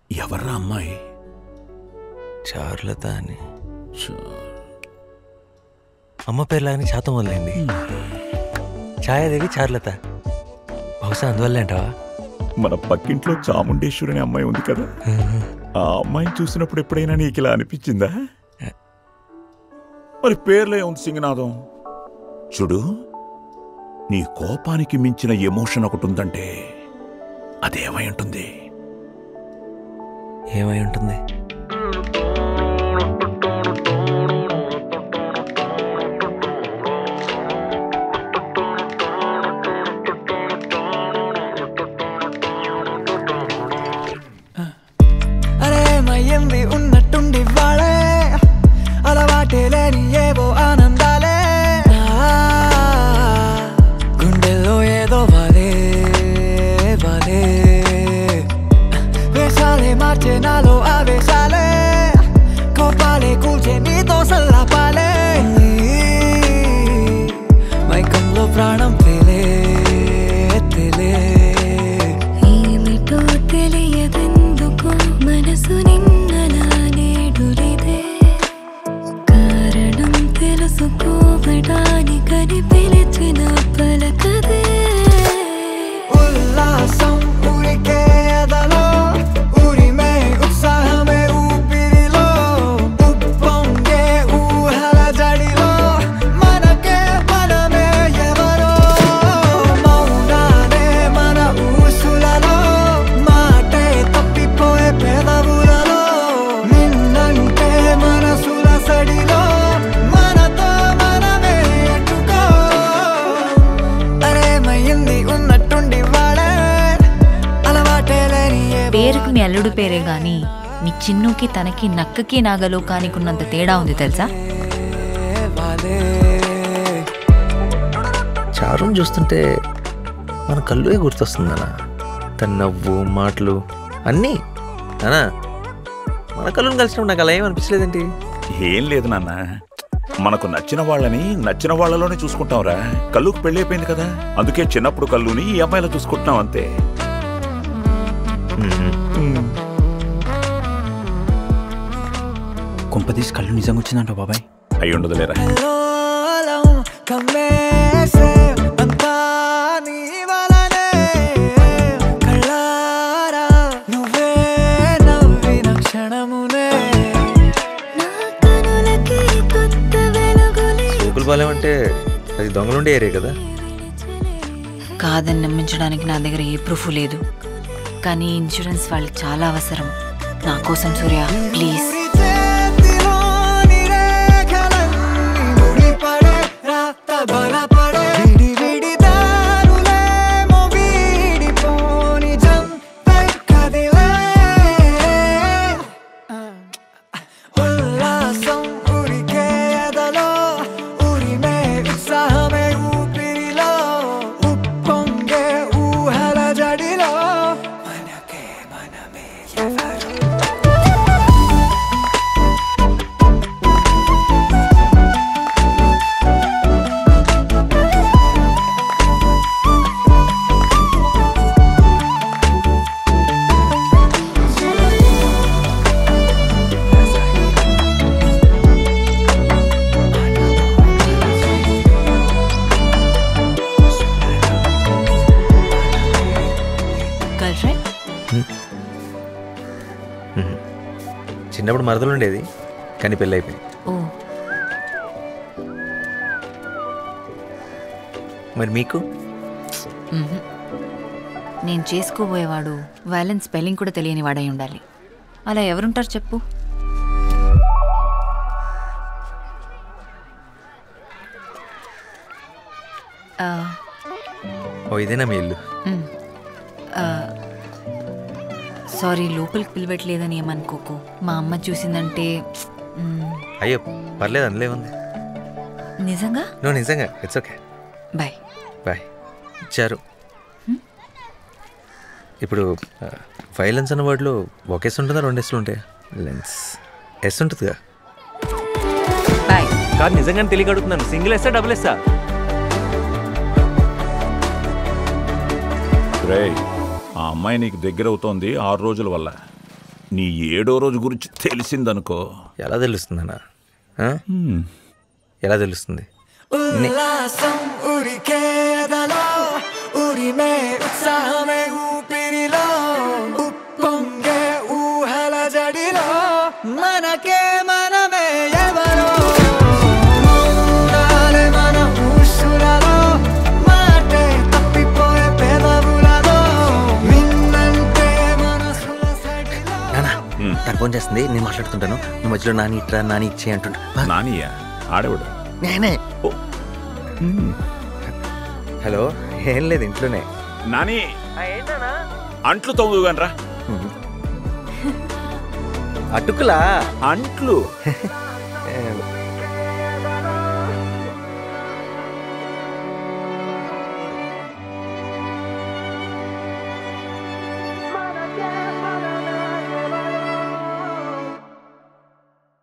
ఎవర్రా అమ్మాయి చారులత అని అమ్మ పేర్లాగానే శాతం వదిలేండి ఛాయాదేవి చారులత బహుశా అందువల్లే అంటావా మన పక్కింట్లో చాముండేశ్వరి అనే అమ్మాయి ఉంది కదా ఆ అమ్మాయిని చూసినప్పుడు ఎప్పుడైనా నీకు ఇలా అనిపించిందా మరి పేర్లే ఉంది సింగనాదం చూడు నీ కోపానికి మించిన ఎమోషన్ ఒకటి ఉందంటే అదేమై ఉంటుంది ఏమై ఉంటుంది అరే మయ్యంది ఉన్నట్టుండి వాళ్ళే అలవాటే లేని ఏవో ఆనందాలే ఆ, గుండెల్లో ఏదో వాలే వాలే వేషాలే మార్చే నాలో ఆవేశాలే కోపాలే కూల్చే నీతో సల్లాపాలే నీ మైకంలో ప్రాణం తేలే తేలే ఏమిటో తెలియదెందుకు మనసు నిన్నలా నేడులిదే కారణం తెలుసుకోవడానికని పిలిచిన పలకదే ఉల్లాసం ఉరికే ఎదలో ఉరిమే ఉత్సాహమే ఊపిరిలో ఉప్పొంగే ఊహల జడిలో మనకే మనమే ఎవరో మౌనాలే మన ఊసులలో మాటే తప్పిపోయే పెదవులలో నిన్నంటే మనసుల సడిలో మనతో మనమే ఎట్టుకో అరేమయ్యింది ఉన్నట్టుండి వాడే అలవాటే లేని ఏ పేరుకు మీ అల్లుడు పేరే గాని మీ చిన్నుకి తనకి నక్కకి నాగలోకానికి ఉన్నంత తేడా ఉంది తెలుసా వాలే చారుని చూస్తుంటే మన కళ్ళువే గుర్తొస్తుందనా తన నవ్వు మాటలు అన్నీ అనా మన కళ్ళుని కలిసినప్పుడు నాకు అలా ఏం అనిపించలేదేంటి ఏం లేదు నాన్న మనకు నచ్చిన వాళ్ళని నచ్చిన వాళ్ళలోనే చూసుకుంటాంరా కళ్ళుకు పెళ్ళైపోయింది కదా అందుకే చిన్నప్పుడు కళ్ళుని ఈ అమ్మాయిలో చూసుకుంటున్నాం అంతే కొంపదీసి కళ్ళు నిజంగా వచ్చిందంట బాబాయ్ అయి ఉండదులేరా లోలం కమ్మేసే అంతా నీ వలనే కళ్ళారా నువ్వే నవ్విన క్షణమునే నా కనులకి కొత్త వెలుగులే సూకులు పాలెం అంటే అది దొంగలుండే ఏరియా కదా కాదని నమ్మించడానికి నా దగ్గర ఏ ప్రూఫ్ లేదు కానీ ఇన్సూరెన్స్ వాళ్ళకి చాలా అవసరం నా కోసం సూర్య ప్లీజ్ ఊరి చేతిలోని రేఖలన్నీ ముడిపడే రాత బలపడే విడి విడి దారులేమో వీడిపోని జంపై కదిలే ఉల్లాసం ఉరికే ఎదలో ఉరిమే ఉత్సాహమే ఊపిరిలో ఉప్పొంగే ఊహల జడిలో మనకే మనమే ఎవరు గర్ల్ ఫ్రెండ్ చిన్నప్పుడు మరదలు ఉండేది కానీ పెళ్ళి అయిపోయింది ఓ మరి మీకు మ్హూ. నేను చేసుకోబోయేవాడు వైలెన్స్ స్పెల్లింగ్ కూడా తెలియని వాడై ఉండాలి అలా ఎవరుంటారు చెప్పు ఆ, ఓ ఇదేనా మీ ఇల్లు మ్. ఆ, సారీ లోపలికి పిలవట్లేదని ఏమనుకోకు మా అమ్మ చూసిందంటే మ్, అయ్యో పర్లేదు అందులో ఉంది నిజంగా నువ్వు నిజంగా ఇట్స్ ఓకే బాయ్ బాయ్ ఇచ్చారు ఇప్పుడు వైలెన్స్ అన్న వర్డ్లో ఒక ఎస్ ఉంటుందా రెండు ఎస్లు ఉంటాయా లెన్స్ ఎస్ ఉంటుందిగా బాయ్ కాదు నిజంగానే తెలియక అడుగుతున్నాను సింగిల్ ఎస్సా డబుల్ ఎస్సా రేయ్ ఆ అమ్మాయి నీకు దగ్గర అవుతోంది ఆరు రోజుల వల్ల నీ ఏడో రోజు గురించి తెలిసిందనుకో ఎలా తెలుస్తుందన్నా ఆ? హ్మ్. ఎలా తెలుస్తుంది ఉల్లాసం ఉరికే ఎదలో ఉరిమే ఉత్సాహమే ఊపిరిలో ఉప్పొంగే ఊహల జడిలో మనకే మనమే ఎవరో మౌనాలే మన ఊసులలో మాటే తప్పిపోయే పెదవులలో మిన్నంటే మనసుల సడిలో నానా తను ఫోన్ చేస్తుంది నేను మాట్లాడుతుంటాను నువ్వు మధ్యలో నాని ఇట్రా నాని ఇచ్చే అంటుంటా ఆ, నానియా ఆడేవాడు నేనే ఓ. హ్మ్. హలో ఏం లేదు ఇంట్లోనే నాని అంట్లు తొమ్మిది రా అటుకులా అంట్లు